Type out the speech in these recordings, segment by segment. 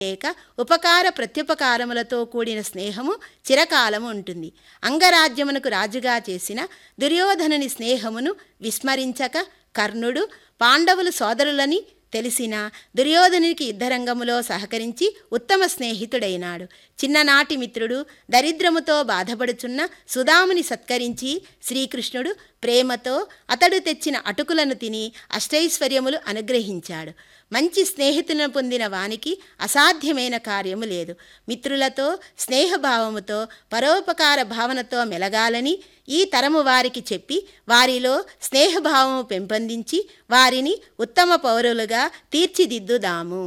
లేక ఉపకార ప్రత్యుపకారములతో కూడిన స్నేహము చిరకాలము ఉంటుంది అంగరాజ్యమునకు రాజుగా చేసిన దుర్యోధనుని స్నేహమును విస్మరించక కర్ణుడు పాండవులు సోదరులని తెలిసిన దుర్యోధనునికి యుద్ధరంగములో సహకరించి ఉత్తమ స్నేహితుడైనాడు చిన్ననాటి మిత్రుడు దరిద్రముతో బాధపడుచున్న సుధాముని సత్కరించి శ్రీకృష్ణుడు ప్రేమతో అతడు తెచ్చిన అటుకులను తిని అష్టైశ్వర్యములు అనుగ్రహించాడు మంచి స్నేహితులను పొందిన వానికి అసాధ్యమైన కార్యము లేదు మిత్రులతో స్నేహభావముతో పరోపకార భావనతో మెలగాలని ఈ తరము వారికి చెప్పి వారిలో స్నేహభావము పెంపొందించి వారిని ఉత్తమ పౌరులుగా తీర్చిదిద్దుదాము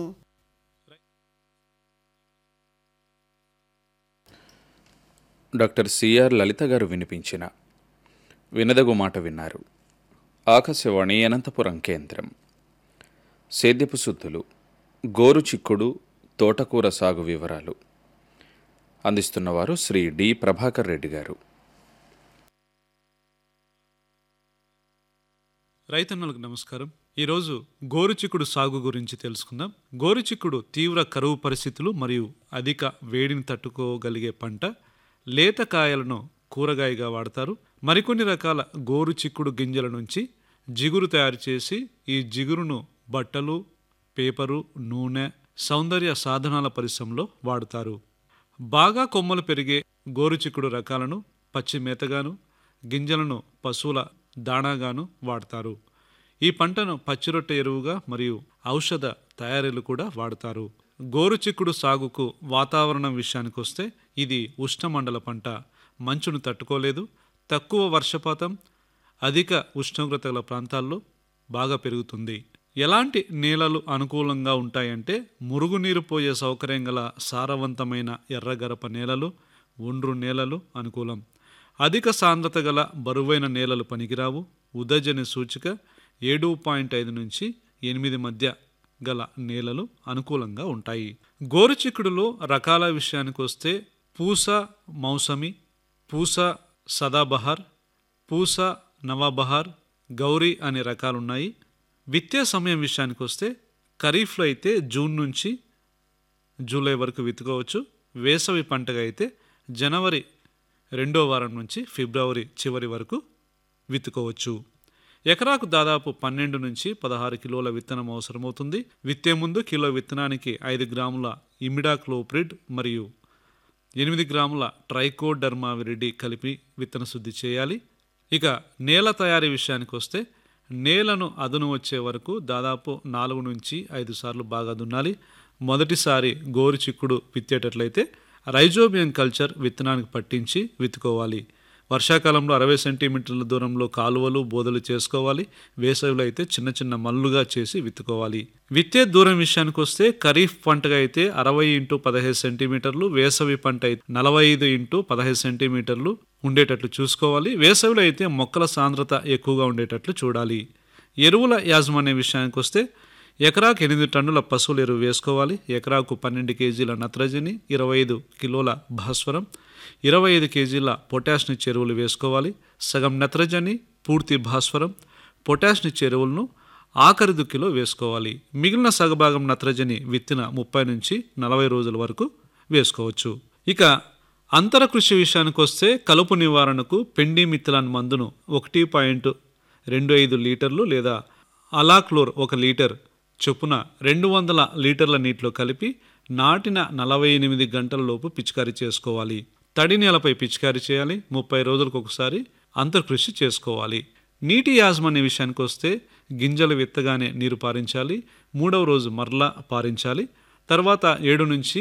డాక్టర్ సిఆర్ లలిత గారు వినిపించిన వినదగు మాట విన్నారు ఆకాశవాణి అనంతపురం కేంద్రం సేద్యపు శుద్ధులు గోరు చిక్కుడు తోటకూర సాగు వివరాలు అందిస్తున్నవారు శ్రీ డి ప్రభాకర్ రెడ్డి గారు రైతన్నలకు నమస్కారం ఈరోజు గోరుచిక్కుడు సాగు గురించి తెలుసుకుందాం గోరుచిక్కుడు తీవ్ర కరువు పరిస్థితులు మరియు అధిక వేడిని తట్టుకోగలిగే పంట లేత కాయలను కూరగాయగా వాడతారు మరికొన్ని రకాల గోరుచిక్కుడు గింజల నుంచి జిగురు తయారు చేసి ఈ జిగురును బట్టలు పేపరు నూనె సౌందర్య సాధనాల పరిశ్రమలో వాడుతారు బాగా కొమ్మలు పెరిగే గోరుచిక్కుడు రకాలను పచ్చి మేతగాను గింజలను పశువుల దాణాగాను వాడతారు ఈ పంటను పచ్చిరొట్టె ఎరువుగా మరియు ఔషధ తయారీలు కూడా వాడతారు గోరుచిక్కుడు సాగుకు వాతావరణం విషయానికి వస్తే ఇది ఉష్ణమండల పంట మంచును తట్టుకోలేదు తక్కువ వర్షపాతం అధిక ఉష్ణోగ్రత గల ప్రాంతాల్లో బాగా పెరుగుతుంది ఎలాంటి నేలలు అనుకూలంగా ఉంటాయంటే మురుగునీరు పోయే సౌకర్యం గల సారవంతమైన ఎర్రగరప నేలలు ఒండ్రు నేలలు అనుకూలం అధిక సాంద్రత గల బరువైన నేలలు పనికిరావు ఉదజని సూచిక ఏడు పాయింట్ ఐదు నుంచి ఎనిమిది మధ్య గల నేలలు అనుకూలంగా ఉంటాయి గోరుచిక్కుడులో రకాల విషయానికి వస్తే పూస మౌసమి పూస సదాబహార్ పూస నవాబహార్ గౌరీ అనే రకాలున్నాయి విత్తే సమయం విషయానికి వస్తే ఖరీఫ్లో అయితే జూన్ నుంచి జూలై వరకు విత్తుకోవచ్చు వేసవి పంటగా అయితే జనవరి రెండో వారం నుంచి ఫిబ్రవరి చివరి వరకు విత్తుకోవచ్చు ఎకరాకు దాదాపు పన్నెండు నుంచి పదహారు కిలోల విత్తనం అవసరమవుతుంది విత్తే ముందు కిలో విత్తనానికి ఐదు గ్రాముల ఇమిడాక్లోప్రిడ్ మరియు ఎనిమిది గ్రాముల ట్రైకోడర్మావిరిడి కలిపి విత్తన శుద్ధి చేయాలి ఇక నేల తయారీ విషయానికి వస్తే నేలను అదును వచ్చే వరకు దాదాపు నాలుగు నుంచి ఐదు సార్లు బాగా దున్నాలి మొదటిసారి గోరు చిక్కుడు విత్తేటట్లయితే రైజోబియం కల్చర్ విత్తనానికి పట్టించి విత్తుకోవాలి వర్షాకాలంలో అరవై సెంటీమీటర్ల దూరంలో కాలువలు బోదలు చేసుకోవాలి వేసవిలో అయితే చిన్న చిన్న మల్లుగా చేసి విత్తుకోవాలి విత్తే దూరం విషయానికి వస్తే ఖరీఫ్ పంటగా అయితే అరవై ఇంటూ పదహైదు సెంటీమీటర్లు వేసవి పంట అయితే నలభై ఐదు ఇంటూ పదహైదు సెంటీమీటర్లు ఉండేటట్లు చూసుకోవాలి వేసవిలో అయితే మొక్కల సాంద్రత ఎక్కువగా ఉండేటట్లు చూడాలి ఎరువుల యాజమాన్య విషయానికి వస్తే ఎకరాకు ఎనిమిది టన్నుల పశువుల ఎరువు వేసుకోవాలి ఎకరాకు పన్నెండు కేజీల నత్రజని ఇరవై ఐదు కిలోల భాస్వరం ఇరవై ఐదు కేజీల పొటాష్ని చెరువులు వేసుకోవాలి సగం నత్రజని పూర్తి భాస్వరం పొటాష్ని చెరువులను ఆఖరి దుక్కిలో వేసుకోవాలి మిగిలిన సగభాగం నత్రజని విత్తిన ముప్పై నుంచి నలభై రోజుల వరకు వేసుకోవచ్చు ఇక అంతర కృషి విషయానికి వస్తే కలుపు నివారణకు పెండి మిథిలాన్ మందును ఒకటి పాయింట్ రెండు ఐదు లీటర్లు లేదా అలాక్లోర్ ఒక లీటర్ చొప్పున రెండు వందల లీటర్ల నీటిలో కలిపి నాటిన నలభై ఎనిమిది గంటల లోపు పిచికారీ చేసుకోవాలి తడి నేలపై పిచికారీ చేయాలి ముప్పై రోజులకు ఒకసారి అంతర్కృషి చేసుకోవాలి నీటి యాజమాన్య విషయానికి వస్తే గింజలు విత్తగానే నీరు పారించాలి మూడవ రోజు మరలా పారించాలి తర్వాత ఏడు నుంచి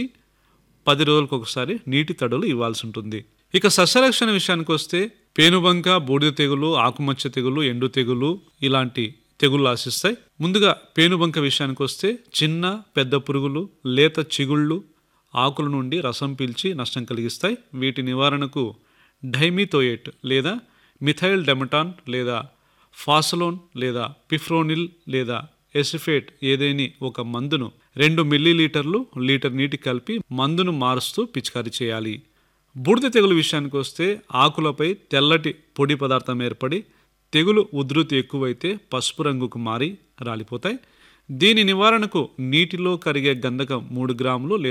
పది రోజులకు ఒకసారి నీటి తడులు ఇవ్వాల్సి ఉంటుంది ఇక సస్యరక్షణ విషయానికి వస్తే పేనుబంక బూడిద తెగులు ఆకుమచ్చ తెగులు ఎండు తెగులు ఇలాంటి తెగుళ్ళు ఆశిస్తాయి ముందుగా పేనుబంక విషయానికి వస్తే చిన్న పెద్ద పురుగులు లేత చిగుళ్ళు ఆకుల నుండి రసం పీల్చి నష్టం కలిగిస్తాయి వీటి నివారణకు డైమిథోయేట్ లేదా మిథైల్ డెమటాన్ లేదా ఫాసలోన్ లేదా పిఫ్రోనిల్ లేదా ఎసిఫేట్ ఏదేని ఒక మందును రెండు మిల్లీలీటర్లు లీటర్ నీటి కలిపి మందును మారుస్తూ పిచికారీ చేయాలి బూడిద తెగులు విషయానికి వస్తే ఆకులపై తెల్లటి పొడి పదార్థం ఏర్పడి తెగులు ఉధృతి ఎక్కువైతే పసుపు రంగుకు మారి రాలిపోతాయి దీని నివారణకు నీటిలో కరిగే గంధకం మూడు గ్రాములు